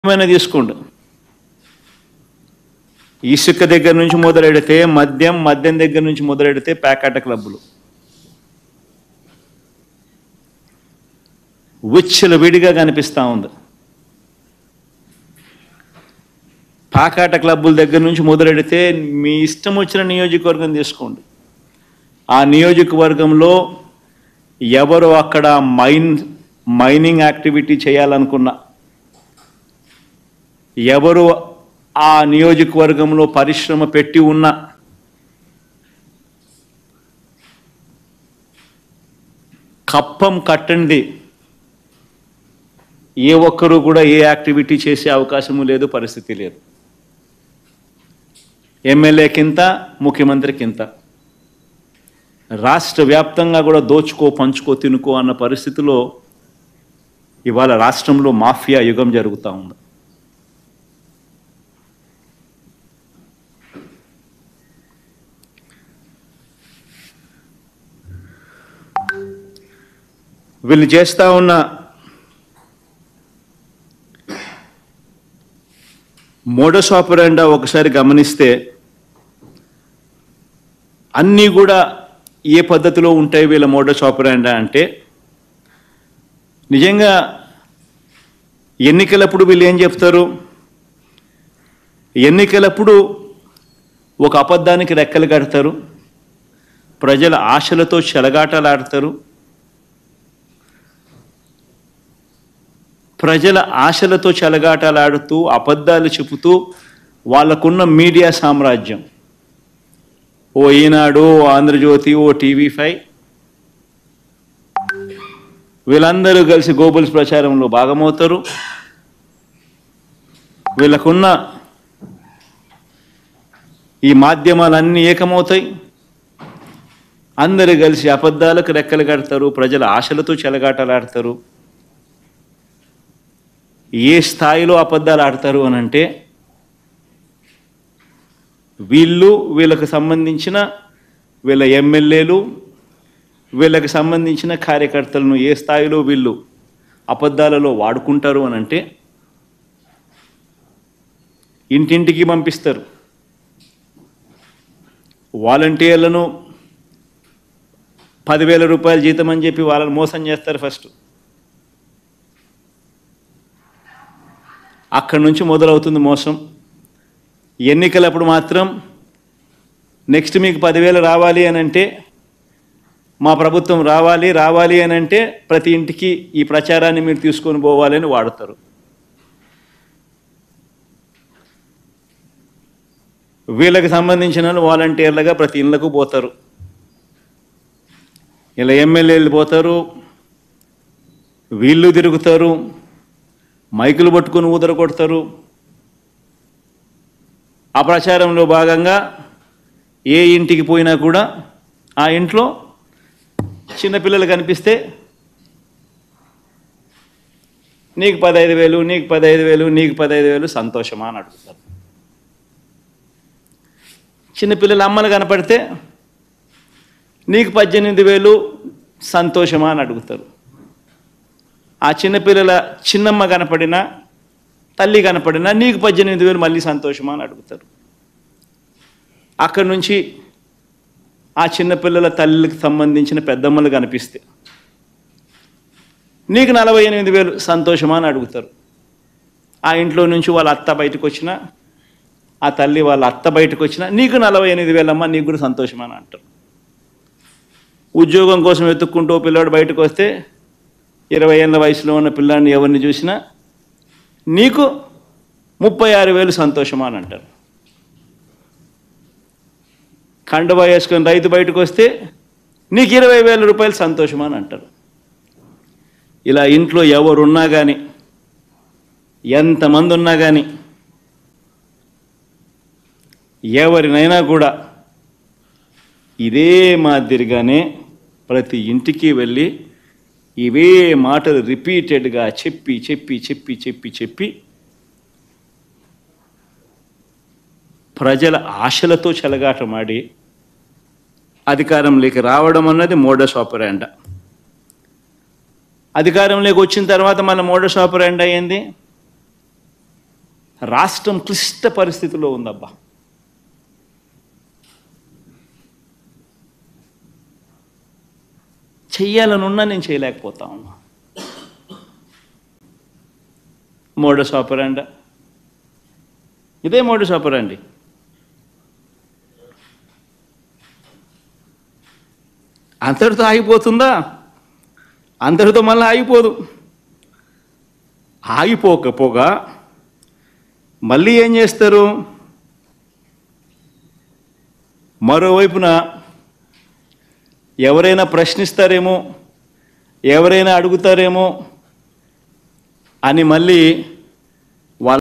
ఏమైనా తీసుకోండి ఇసుక దగ్గర నుంచి మొదలెడితే మద్యం మద్యం దగ్గర నుంచి మొదలెడితే ప్యాకాట క్లబ్బులు విచ్చల విడిగా కనిపిస్తూ ఉంది పాకాట క్లబ్బుల దగ్గర నుంచి మొదలెడితే మీ ఇష్టం వచ్చిన నియోజకవర్గం తీసుకోండి ఆ నియోజకవర్గంలో ఎవరు అక్కడ మైన్ మైనింగ్ యాక్టివిటీ చేయాలనుకున్నా ఎవరు ఆ నియోజకవర్గంలో పరిశ్రమ పెట్టి ఉన్న కప్పం కట్టండి ఏ ఒక్కరు కూడా ఏ యాక్టివిటీ చేసే అవకాశము లేదు పరిస్థితి లేదు ఎమ్మెల్యే కింత ముఖ్యమంత్రి కింత రాష్ట్ర వ్యాప్తంగా కూడా దోచుకో పంచుకో తినుకో అన్న పరిస్థితిలో ఇవాళ రాష్ట్రంలో మాఫియా యుగం జరుగుతూ ఉంది వీళ్ళు చేస్తా ఉన్న మోడస్ ఆపరెండా ఒకసారి గమనిస్తే అన్నీ కూడా ఏ పద్ధతిలో ఉంటాయి వీళ్ళ మోడస్ ఆపరెండా అంటే నిజంగా ఎన్నికలప్పుడు వీళ్ళు ఏం చెప్తారు ఎన్నికలప్పుడు ఒక అబద్ధానికి రెక్కలు కడతారు ప్రజల ఆశలతో చెలగాటలాడతారు ప్రజల ఆశలతో చెలగాటలాడుతూ అబద్ధాలు చెబుతూ వాళ్ళకున్న మీడియా సామ్రాజ్యం ఓ ఈనాడు ఓ ఆంధ్రజ్యోతి ఓ టీవీ ఫైవ్ వీళ్ళందరూ కలిసి గోబుల్స్ ప్రచారంలో భాగమవుతారు వీళ్ళకున్న ఈ మాధ్యమాలన్నీ ఏకమవుతాయి అందరూ కలిసి అబద్ధాలకు రెక్కలు కడతారు ప్రజల ఆశలతో చెలగాటలాడతారు ఏ స్థాయిలో అబద్ధాలు ఆడతారు అని అంటే వీళ్ళు వీళ్ళకు సంబంధించిన వీళ్ళ ఎమ్మెల్యేలు వీళ్ళకి సంబంధించిన కార్యకర్తలను ఏ స్థాయిలో వీళ్ళు అబద్ధాలలో వాడుకుంటారు అని అంటే ఇంటింటికి పంపిస్తారు వాలంటీర్లను పదివేల రూపాయల జీతం అని చెప్పి వాళ్ళని మోసం చేస్తారు ఫస్ట్ అక్కడి నుంచి మొదలవుతుంది మోసం ఎన్నికలప్పుడు మాత్రం నెక్స్ట్ మీకు పదివేలు రావాలి అని అంటే మా ప్రభుత్వం రావాలి రావాలి అని అంటే ప్రతి ఇంటికి ఈ ప్రచారాన్ని మీరు తీసుకొని పోవాలని వాడతారు వీళ్ళకి సంబంధించిన వాళ్ళు వాలంటీర్లుగా ప్రతి ఇళ్ళకు పోతారు ఇలా ఎమ్మెల్యేలు పోతారు వీళ్ళు తిరుగుతారు మైకులు పట్టుకొని ఊదర కొడతారు ఆ ప్రచారంలో భాగంగా ఏ ఇంటికి పోయినా కూడా ఆ ఇంట్లో చిన్నపిల్లలు కనిపిస్తే నీకు పదహైదు వేలు నీకు పదహైదు వేలు నీకు పదహైదు వేలు సంతోషమా అని అడుగుతారు చిన్నపిల్లల అమ్మలు కనపడితే నీకు పద్దెనిమిది వేలు సంతోషమా అని అడుగుతారు ఆ చిన్నపిల్లల చిన్నమ్మ కనపడినా తల్లి కనపడినా నీకు పద్దెనిమిది వేలు మళ్ళీ సంతోషమా అని అడుగుతారు అక్కడి నుంచి ఆ చిన్నపిల్లల తల్లికి సంబంధించిన పెద్దమ్మలు కనిపిస్తే నీకు నలభై ఎనిమిది వేలు సంతోషమా అని అడుగుతారు ఆ ఇంట్లో నుంచి వాళ్ళ అత్త బయటకు వచ్చినా ఆ తల్లి వాళ్ళ అత్త బయటకు వచ్చినా నీకు నలభై ఎనిమిది వేలమ్మ నీకు కూడా సంతోషమా అని అంటారు ఉద్యోగం కోసం వెతుక్కుంటూ ఓ పిల్లాడు బయటకు వస్తే ఇరవై ఏళ్ళ వయసులో ఉన్న పిల్లాడిని ఎవరిని చూసినా నీకు ముప్పై ఆరు వేలు సంతోషమా అని అంటారు కండువా వేసుకొని రైతు బయటకు వస్తే నీకు ఇరవై వేల రూపాయలు సంతోషమా అని అంటారు ఇలా ఇంట్లో ఎవరున్నా కానీ ఎంతమంది ఉన్నా కానీ ఎవరినైనా కూడా ఇదే మాదిరిగానే ప్రతి ఇంటికి వెళ్ళి ఇవే మాటలు రిపీటెడ్గా చెప్పి చెప్పి చెప్పి చెప్పి చెప్పి ప్రజల ఆశలతో చెలగాటమాడి అధికారంలోకి రావడం అన్నది మోడస్ ఆపరాండ అధికారంలోకి వచ్చిన తర్వాత మన మోడస్ ఆపరాండ ఏంది రాష్ట్రం క్లిష్ట పరిస్థితిలో ఉందబ్బా చెయ్యాలనున్నా నేను చేయలేకపోతా ఉన్నా మోడస్ ఆపరాండా ఇదే మోడస్ ఆపరాండి అంతటితో ఆగిపోతుందా అంతటితో మళ్ళీ ఆగిపోదు ఆగిపోకపోగా మళ్ళీ ఏం చేస్తారు మరోవైపున ఎవరైనా ప్రశ్నిస్తారేమో ఎవరైనా అడుగుతారేమో అని మళ్ళీ